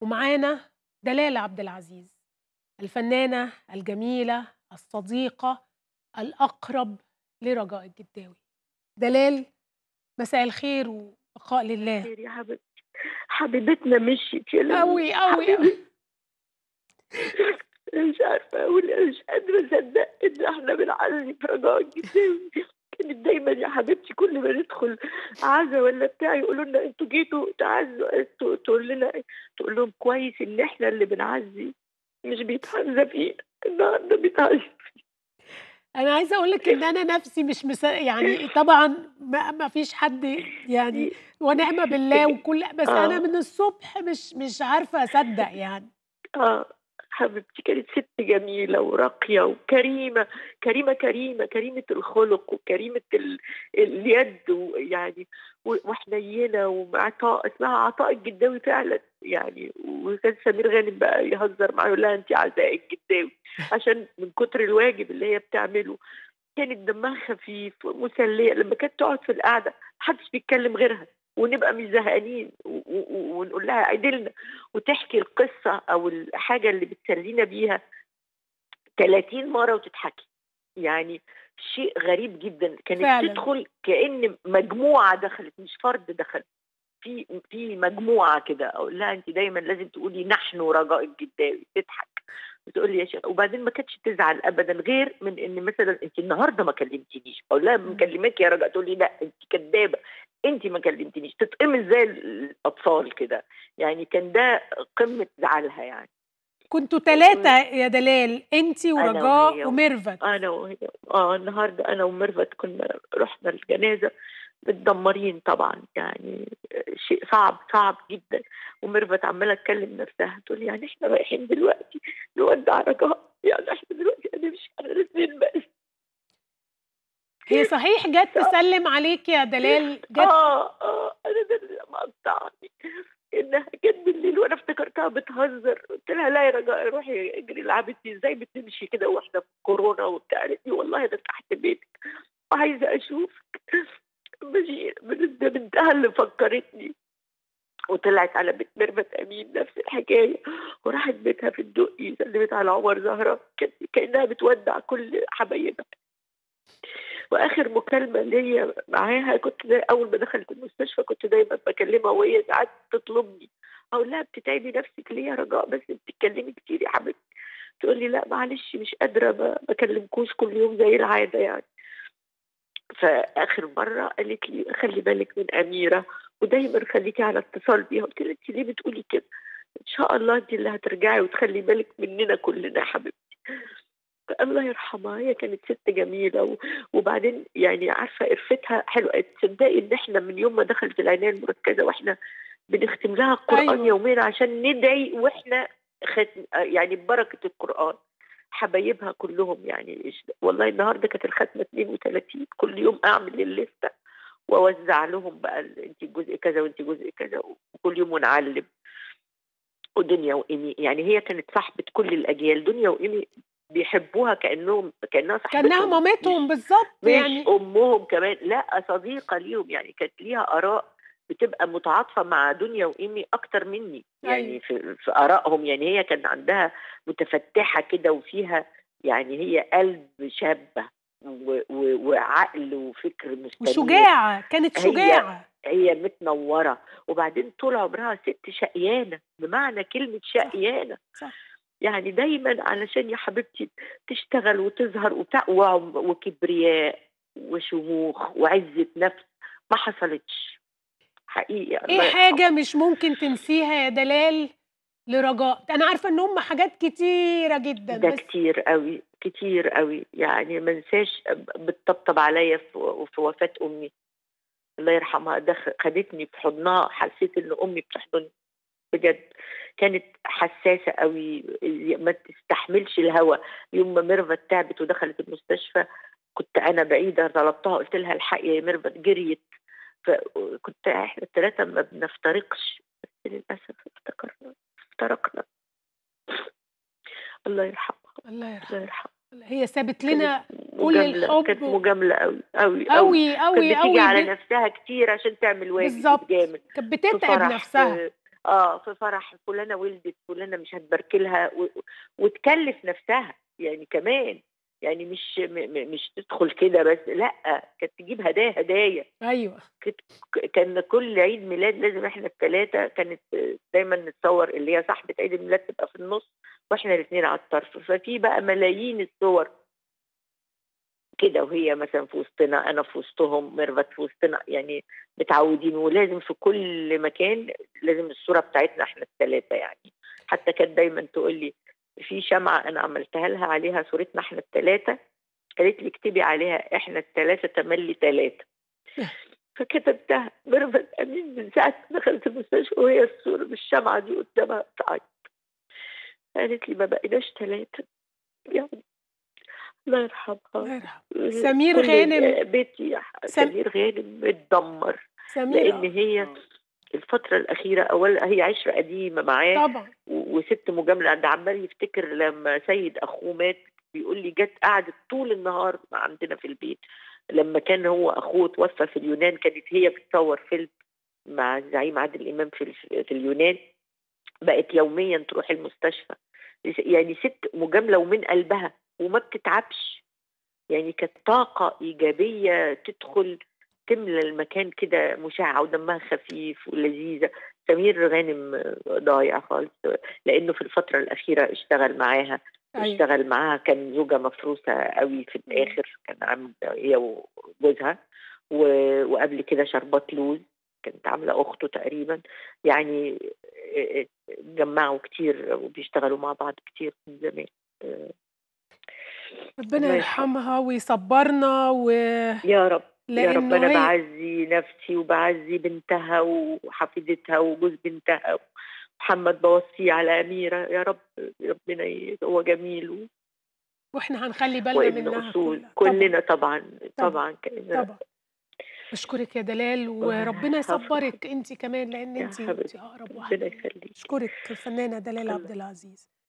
ومعانا دلال عبد العزيز الفنانة الجميلة الصديقة الأقرب لرجاء الجداوي دلال مساء الخير وبقاء لله خير يا حبيبتي حبيبتنا مشيت يا لميس أوي أوي أوي أنا مش عارفة أقول أنا مش قادرة أصدق إن إحنا بنعزي في رجاء الجداوي كانت دايما يا حبيبتي كل ما ندخل عزا ولا بتاع يقولوا لنا انتوا جيتوا تعزوا انتوا تقول لنا تقول لهم كويس ان احنا اللي بنعزي مش بيتعزى فينا النهارده بيتعزى أنا عايزة أقول لك إن أنا نفسي مش مس... يعني طبعا ما, ما فيش حد يعني ونعم بالله وكل بس آه. أنا من الصبح مش مش عارفة أصدق يعني اه حبيبتي كانت ست جميلة وراقية وكريمة كريمة كريمة كريمة الخلق وكريمة ال... اليد ويعني و- وحنينة وعطاء اسمها عطاء الجداوي فعلا يعني وكان سمير غانم بقى يهزر معاها يقول لها انت عزاء الجداوي عشان من كتر الواجب اللي هي بتعمله كانت دمها خفيف ومسلية لما كانت تقعد في القعدة محدش بيتكلم غيرها ونبقى مش زهقانين و- و- ونقول لها عدلنا وتحكي القصة أو الحاجة اللي بتسلينا بيها 30 مرة وتضحكي يعني شيء غريب جدا كانت فعلاً. تدخل كأن مجموعة دخلت مش فرد دخل في في مجموعة كده أقول لها أنت دايما لازم تقولي نحن رجاء الجداوي تضحك بتقول لي يا شيخ وبعدين ما كانتش تزعل ابدا غير من ان مثلا انت النهارده ما كلمتنيش اقول لها مكلمك يا رجاء تقول لي لا انت كدابه انت ما كلمتنيش تتقمص زي الاطفال كده يعني كان ده قمه زعلها يعني كنتوا ثلاثة يا دلال أنت وهي. ورجاء وميرفت انا وهي اه النهارده انا وميرفت كنا رحنا الجنازه متدمرين طبعا يعني شيء صعب صعب جدا وميرفت عماله تكلم نفسها تقول لي يعني احنا رايحين دلوقتي نودع رجاء يعني احنا دلوقتي هنمشي على الاثنين بس هي صحيح جت تسلم عليك يا دلال جت اه اه انا ده اللي مقطعني انها جت بالليل وانا افتكرتها بتهزر قلت لها لا يا رجاء روحي اجري العبي انت ازاي بتمشي كده واحنا في كورونا وبتاع قالت لي والله انا تحت بيتك وعايزه اشوفك ماشي من- ده بنتها اللي فكرتني وطلعت على بيت ميرفت امين نفس الحكايه وراحت بيتها في الدقي سلمت على عمر زهره كانت كانها بتودع كل حبايبها واخر مكالمه ليا معاها كنت زي اول ما دخلت المستشفى كنت دايما بكلمها وهي ساعات تطلبني اقول لها بتتعبي نفسك ليه يا رجاء بس بتتكلمي كتير يا حبيبتي تقول لي لا معلش مش قادره ما بكلمكوش كل يوم زي العاده يعني فاخر مره قالت لي خلي بالك من اميره ودايما خليكي على اتصال بيها قلت لها انت ليه بتقولي كده ان شاء الله انت اللي هترجعي وتخلي بالك مننا كلنا يا حبيبتي الله يرحمها هي كانت ست جميله و... وبعدين يعني عارفه قرفتها حلوه تصدقي ان احنا من يوم ما دخلت العنايه المركزه واحنا بنختم لها القران أيوة. يوميا عشان ندعي واحنا ختم يعني ببركه القران حبايبها كلهم يعني إيش- والله النهارده كانت الختمه 32 كل يوم اعمل الليسته واوزع لهم بقى ال- انت جزء كذا وانت جزء كذا وكل يوم ونعلم ودنيا وايمي يعني هي كانت صاحبه كل الاجيال دنيا وايمي بيحبوها كانهم كانها صاحبتهم كانها مامتهم بالظبط مش يعني امهم كمان لا صديقه ليهم يعني كانت ليها اراء بتبقى متعاطفه مع دنيا وايمي اكتر مني يعني أيوة. في, في ارائهم يعني هي كان عندها متفتحه كده وفيها يعني هي قلب شابه و- و- وعقل وفكر مستنير وشجاعة كانت هي- شجاعة هي متنوره وبعدين طول عمرها ست شقيانه بمعنى كلمه شقيانه صح. يعني دايما علشان يا حبيبتي تشتغل وتظهر وبتاع وعم- وكبرياء وشموخ وعزه نفس ما حصلتش حقيقي الله ايه يرحمها. حاجة مش ممكن تنسيها يا دلال لرجاء انا عارفة ان هم حاجات كتيرة جدا ده بس كتير قوي كتير قوي يعني ما انساش بتطبطب عليا في في وفاه امي الله يرحمها ده خدتني في حضنها حسيت ان امي بتحضني بجد كانت حساسه قوي ما تستحملش الهواء يوم ما ميرفت تعبت ودخلت المستشفى كنت انا بعيده طلبتها قلت لها الحقي يا ميرفت جريت فكنت احنا الثلاثه ما بنفترقش بس للاسف افتكرنا افترقنا الله يرحمها الله الله يرحمها يرحمها هي سابت لنا كل مجاملة الحب كانت و- مجاملة قوي قوي قوي قوي كانت بتيجي قوي على ب- نفسها كتير عشان تعمل واجب بالظبط جامد كانت في بتتعب فرح نفسها في آه، في فرح فلانة ولدت، فلانة مش هتباركي لها و و وتكلّف نفسها، يعني كمان، يعني مش م م مش تدخل كده بس، لأ، كانت تجيب هدايا، هدايا. أيوه. كت ك كان كل عيد ميلاد لازم إحنا ال3 كانت دايمًا نتصوّر اللي هي صاحبة عيد الميلاد تبقى في النُص وإحنا الاتنين على الطرف، ففي بقى ملايين الصور. كده وهي مثلًا في وسطنا، أنا في وسطهم، ميرفت في وسطنا، يعني متعودين ولازم في كل مكان لازم الصورة بتاعتنا إحنا ال3 يعني، حتى كانت دايمًا تقول لي في شمعة أنا عملتها لها عليها صورتنا إحنا ال3 قالت لي اكتبي عليها إحنا ال3 تملّي 3 فكتبتها، ميرفت أمين من ساعة ما دخلت المستشفى وهي الصورة بالشمعة دي قدامها بتعيط. قالت لي ما بقيناش 3 يعني الله يرحمها. الله يرحمها. سمير كل غانم بيتي سم سمير غانم متدمّر، سمير لإن آه. هي الفترة الأخيرة أولًا هي عِشرة قديمة معاه طبعًا. و وسِت مجاملة، ده عمّال يفتكر لمّا سيد أخوه مات بيقول لي جات قعدت طول النهار عندنا في البيت، لمّا كان هو أخوه اتوفى في اليونان كانت هي بتصوّر فيلم مع الزعيم عادل إمام في الف في اليونان، بقت يوميًا تروح المستشفى، يس يعني سِت مجاملة ومن قلبها وما بتتعبش، يعني كانت طاقة إيجابية تدخل تملى المكان كده مشعّة ودمها خفيف ولذيذة. سمير غانم ضايع خالص، لإنه في الفترة الأخيرة اشتغل معاها، أيوه. اشتغل معاها كان زوجة مفروسة أوي في إمم. الآخر، كان عامل هي وجوزها و وقبل كده شربات لوز، كانت عاملة أخته تقريبًا، يعني آآ اتجمّعوا كتير وبيشتغلوا مع بعض كتير من زمان. آآ ربنا الله يرحمها. يرحمها ويصبّرنا و يا رب، يا رب. لإنه أنا هي باعزّي نفسي وباعزّي بنتها وحفيدتها وجوز بنتها، محمد باوصّيه على أميرة، يا رب ربنا ي هو جميل و وإحنا هنخلّي بالنا وابن منها أصول، كلّها. طبعًا. كلّنا طبعًا، طبعًا. طبعًا كإن طبعًا. باشكرِك يا دلال وربنا العفو يا حبيبتي. يصبّرِك أنتِ كمان لإن يا أنتِ أنتِ حبيبتي، أقرب ربنا واحدة ليّا. يخلّيكِ. باشكرِك الفنانة دلال الله عبد العزيز.